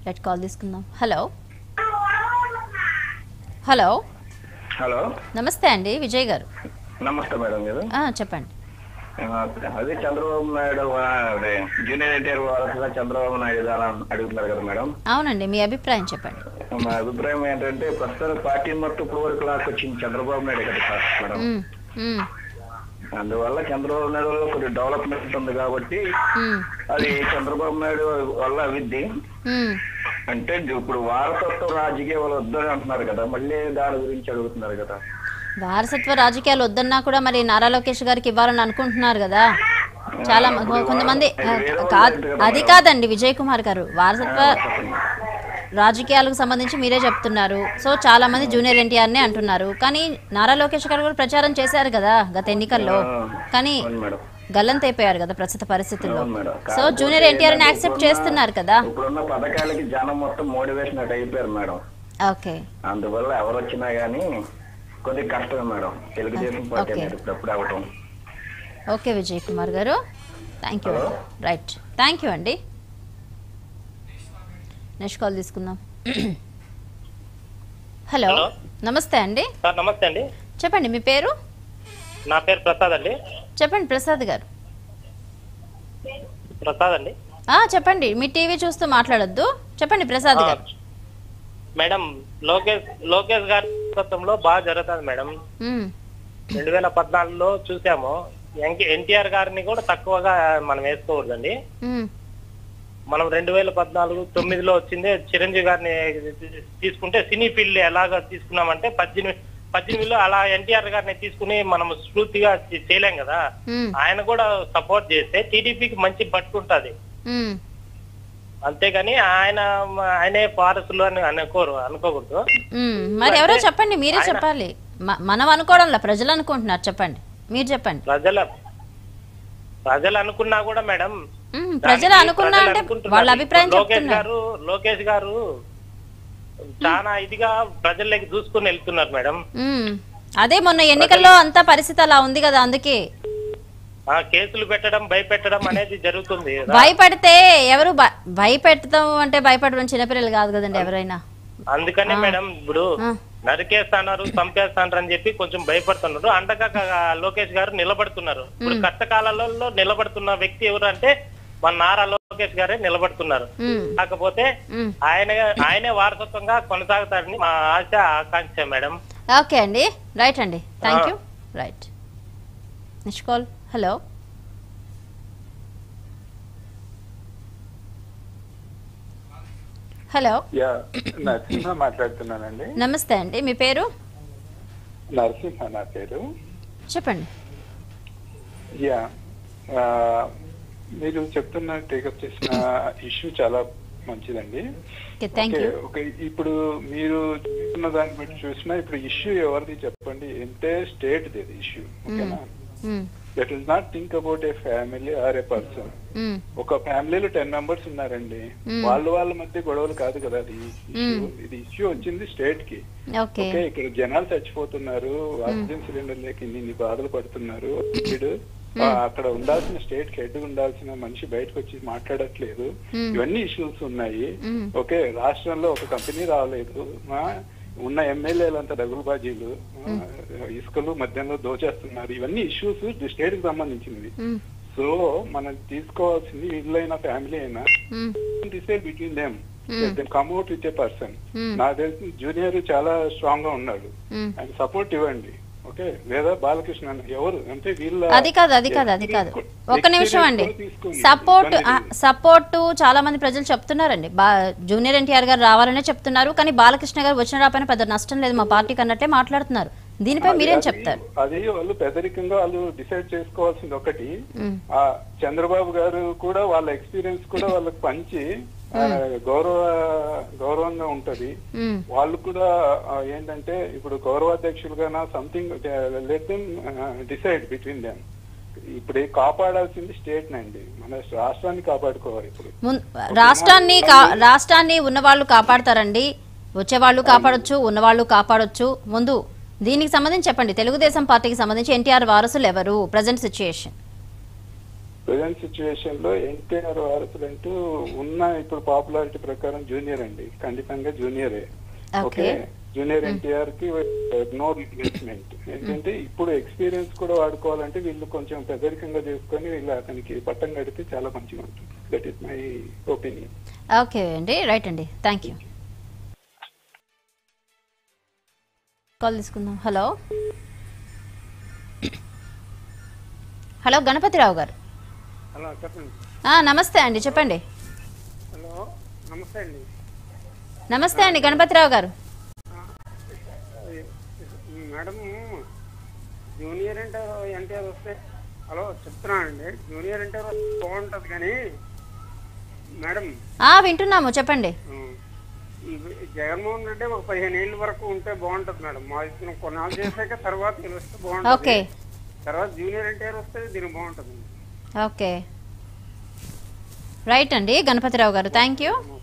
Let call తీసుకుందాం hello hello hello నమస్తే అండి విజయ్ గారు నమస్తే మేడం గారు ఆ, చెప్పండి ఆ, అదే చంద్రబాబు నాయుడు వా- అదే జూనియర్ ఎన్టీఆర్ వారసుగా చంద్రబాబు నాయుడు గారు అని అడుగుతున్నారు కదా మేడం అవునండి మీ అభిప్రాయం చెప్పండి మా అభిప్రాయం ఏంటంటే ప్రస్తుతం పార్టీ మొత్తం ఇప్పుడు వరకు లాక్కొచ్చింది చంద్రబాబు నాయుడు కదా సార్ మేడం మ్, మ్, అందువల్ల చంద్రబాబు నాయుడు వల్ల కొద్ది డెవలప్మెంట్ ఉంది కాబట్టి మ్, అది చంద్రబాబు నాయుడు వల్ల అవిద్ది మ్. అంటే ఇప్పుడు వారసత్వ రాజకీయాలు వద్దని అంటున్నారు కదా మళ్ళీ దాని గురించి అడుగుతున్నారు కదా వారసత్వ రాజకీయాలు వద్దన్నా కూడా మరి నారా లోకేష్ గారికి ఇవ్వాలని అనుకుంటున్నారు కదా చాలా మ- కొంతమంది ఆ, కాదు అది కాదండి విజయ్ కుమార్ గారు వారసత్వ రాజకీయాలకు సంబంధించి మీరే చెప్తున్నారు సో చాలా మంది జూనియర్ ఎన్టీఆర్నే అంటున్నారు కానీ నారా లోకేష్ గారు కూడా ప్రచారం చేశారు కదా గత ఎన్నికల్లో కానీ అవును మేడం గల్లంతైపోయారు కదా ప్రస్తుత పరిస్థితుల్లో అవును మేడం సో జూనియర్ ఎన్టీఆర్ ని యాక్సెప్ట్ చేస్తున్నారు కదా ఇప్పుడున్న పథకాలకి జనం మొత్తం మోటివేషన్ అట్ అయిపోయారు మేడం ఓకే అందువల్ల ఎవరు వచ్చినా గానీ కొద్దిగా కష్టమే మేడం తెలుగుదేశం పార్టీ Okay. అనేది ఇప్పుడు అవ్వటం ఓకే విజయ్ కుమార్ గారు థ్యాంక్ యూ అండి రైట్ థ్యాంక్ యూ అండి నెక్స్ట్ కాల్ తీసుకుందాం హలో హలో. నమస్తే అండి సార్ నమస్తే అండి చెప్పండి మీ పేరు నా పేరు ప్రసాద్ అండి చెప్పండి ప్రసాద్ గారు ప్రసాద్ అండి ఆ, చెప్పండి మీ టీవీ చూస్తూ మాట్లాడొద్దు చెప్పండి ప్రసాద్ ఆ, గారు మేడం లోకేష్ లోకేష్ గారి నేతృత్వంలో బాగా జరుగుతుంది మేడం మ్మ్. రెండు వేల పద్నాలుగులో చూసాము ఎన్టీఆర్ గారిని కూడా తక్కువగా మనం వేసుకోకూడదండి మ్మ్. మనం రెండు వేల పద్నాలుగు తొమ్మిదిలో వచ్చింది చిరంజీవి గారిని తీసుకుంటే సినీ ఫీల్డ్ ఎలాగ తీసుకున్నామంటే పద్దెనిమిది పద్దెనిమిదిలో అలా ఎన్టీఆర్ గారిని తీసుకుని మనం స్ఫూర్తిగా చే- చేయలేం కదా మ్మ్. ఆయన కూడా సపోర్ట్ చేస్తే టీడీపీకి మంచి పట్టుకుంటది మ్మ్. అంతేగాని ఆయన ఆయనే పారసులు అని అనుకోరు అనుకోకూడదు మ్మ్. మరి ఎవరో అంటే చెప్పండి మీరే ఆయన- చెప్పాలి మ- మనం అనుకోవడంలా ప్రజలు అనుకుంటున్నారు చెప్పండి మీరు చెప్పండి ప్రజల ప్రజలు అనుకున్నా కూడా మేడం మ్మ్. ప్రజలు దానికి అనుకున్నా ప్రజలు అంటే అనుకుంటున్నారు. వాళ్ళ అభిప్రాయం ఇప్పుడు లోకేష్ చెప్తున్నారు గారు లోకేష్ గారు చాలా ఇదిగా ప్రజల్లోకి చూసుకుని వెళ్తున్నారు మేడం మ్మ్. అదే మొన్న ఎన్నికల్లో అంతా పరిస్థితి అలా ఉంది కదా అందుకే ఆ కేసులు పెట్టడం భయపెట్టడం అనేది జరుగుతుంది భయపడితే ఎవరు భ- భయపెడతాం అంటే భయపడడం చిన్నపిల్లలు కాదు కదండి ఎవరైనా అందుకనే మేడం ఇప్పుడు ఆ. నరికేస్తాన్నారు చంపేస్తాన్నారు అని చెప్పి కొంచెం భయపడుతున్నారు అండగా లోకేష్ గారు నిలబడుతున్నారు ఇప్పుడు కష్టకాలలో నిలబడుతున్న వ్యక్తి ఎవరు అంటే మన నారా లోకేష్ గారే నిలబడుతున్నారు మ్మ్. కాకపోతే మ్మ్. ఆయన ఆయనే వారసత్వంగా కొనసాగుతారని మా ఆశ ఆకాంక్ష మేడం ఓకే అండి రైట్ అండి thank you right next call hello hello yeah Narasimha మాట్లాడుతున్నానండి నమస్తే అండి మీ పేరు నరసింహ నా పేరు చెప్పండి యా ఆ, మీరు చెప్తున్న టేకప్ చేసిన ఇష్యూ చాలా మంచిదండి okay thank okay you okay ఇప్పుడు మీరు చూస్తున్న దాన్ని బట్టి చూసినా ఇప్పుడు ఇష్యూ ఎవరిది చెప్పండి ఎంటే స్టేట్ ఇది ఇష్యూ ఓకేనా that is not think about a family or a person ఒక ఫ్యామిలీలో టెన్ మెంబర్స్ ఉన్నారండి వాళ్ళ వాళ్ళ మధ్య గొడవలు కాదు కదా అది issue. ఇది ఇష్యూ వచ్చింది స్టేట్ కి ఓకే ఓకే ఇక్కడ జనాలు చచ్చిపోతున్నారు ఆక్సిజన్ సిలిండర్ లేక ఇన్ని ఇన్ని బాధలు పడుతున్నారు వీడు, ఆ, అక్కడ ఉండాల్సిన స్టేట్ హెడ్ ఉండాల్సిన మనిషి బయటకు వచ్చి మాట్లాడట్లేదు ఇవన్నీ ఇష్యూస్ ఉన్నాయి ఓకే రాష్ట్రంలో ఒక కంపెనీ రాలేదు ఆ, ఉన్న ఎమ్మెల్యేలంతా డగులుబాజీలు ఆ, ఇసుకలు మధ్యంలో దోచేస్తున్నారు ఇవన్నీ ఇష్యూస్ స్టేట్ కి సంబంధించినవి సో మనం తీసుకోవాల్సింది ఇల్లైనా ఫ్యామిలీ అయినా decide between them come at with a person నాకు తెలిసి జూనియర్ చాలా స్ట్రాంగ్ గా ఉన్నాడు ఆయన సపోర్ట్ ఇవ్వండి ఓకే లేదా బాలకృష్ణ అన్న ఎవరు అంటే వీళ్ళ అది కాదు అది కాదు అది కాదు ఒక్క నిమిషం అండి experience కూడా తీసుకోండి. సపోర్ట్ ఇబ్బంది లేదు. సపోర్ట్ చాలా మంది ప్రజలు చెప్తున్నారండి బా జూనియర్ ఎన్టీఆర్ గారు రావాలనే చెప్తున్నారు కానీ బాలకృష్ణ గారు వచ్చిన రాపైన పెద్ద నష్టం లేదు మా పార్టీకి అన్నట్టే మాట్లాడుతున్నారు దీనిపై మీరేం అది- చెప్తారు అది వాళ్ళు పెదరికంగా వాళ్ళు డిసైడ్ చేసుకోవాల్సింది ఒకటి ఆ చంద్రబాబు గారు కూడా వాళ్ళ ఎక్స్పీరియన్స్ కూడా వాళ్ళకి పంచి ఆ, గౌరవ గౌరవంగా ఉంటది మ్మ్. వాళ్ళు కూడా ఆ, ఏంటంటే ఇప్పుడు గౌరవాధ్యక్షులుగా something let them decide between them ఇప్పుడు ఈ కాపాడాల్సింది స్టేట్ నండి మన రాష్ట్రాన్ని కాపాడుకోవాలి ఇప్పుడు మున్- రాష్ట్రాన్ని కా- రాష్ట్రాన్ని ఉన్నవాళ్ళు కాపాడతారండి వచ్చేవాళ్ళు కాపాడొచ్చు ఉన్నవాళ్ళు కాపాడొచ్చు ముందు దీనికి సంబంధించి చెప్పండి తెలుగుదేశం పార్టీకి సంబంధించి ఎన్టీఆర్ వారసులు ఎవరు ప్రజెంట్ సిచ్యుయేషన్ ప్రజెంట్ సిచ్యువేషన్ లో ఎన్టీఆర్ వారసులు అంటూ ఉన్న ఇప్పుడు పాపులారిటీ ప్రకారం జూనియర్ అండి ఖండితంగా జూనియరే ఓకే. ఓకే జూనియర్ ఎన్టీఆర్ కి నో రిప్లేస్మెంట్ ఏంటంటే ఇప్పుడు ఎక్స్పీరియన్స్ కూడా వాడుకోవాలంటే వీళ్ళు కొంచెం పెద్దరికంగా చేసుకొని వీళ్ళు అతనికి పట్టం కడితే చాలా మంచిగా ఉంటుంది that is my opinion okay అండి రైట్ అండి థ్యాంక్ యూ కాల్ తీసుకుందాం హలో హలో గణపతిరావు గారు హలో చెప్పండి ఆ, నమస్తే అండి చెప్పండి హలో నమస్తే అండి నమస్తే అండి గణపతిరావు గారు మేడం జూనియర్ ఇంటర్ ఎన్టీఆర్ వస్తే హలో చెప్తున్నానండి జూనియర్ ఇంటర్ బాగుంటుంది కానీ మేడం ఆ, వింటున్నాము చెప్పండి ఆ, ఈ జగన్మోహన్ రెడ్డి ఒక పదిహేను ఏళ్ళ వరకు ఉంటే బాగుంటుంది మేడం మా ఇద్దరం కొన్నాళ్ళు చేశాక తర్వాత వీళ్ళు వస్తే బాగుంటుంది ఓకే తర్వాత జూనియర్ ఎన్టీఆర్ వస్తే దీనికి బాగుంటుంది ఓకే రైట్ అండి గణపతిరావు గారు థ్యాంక్ యూ ఓకే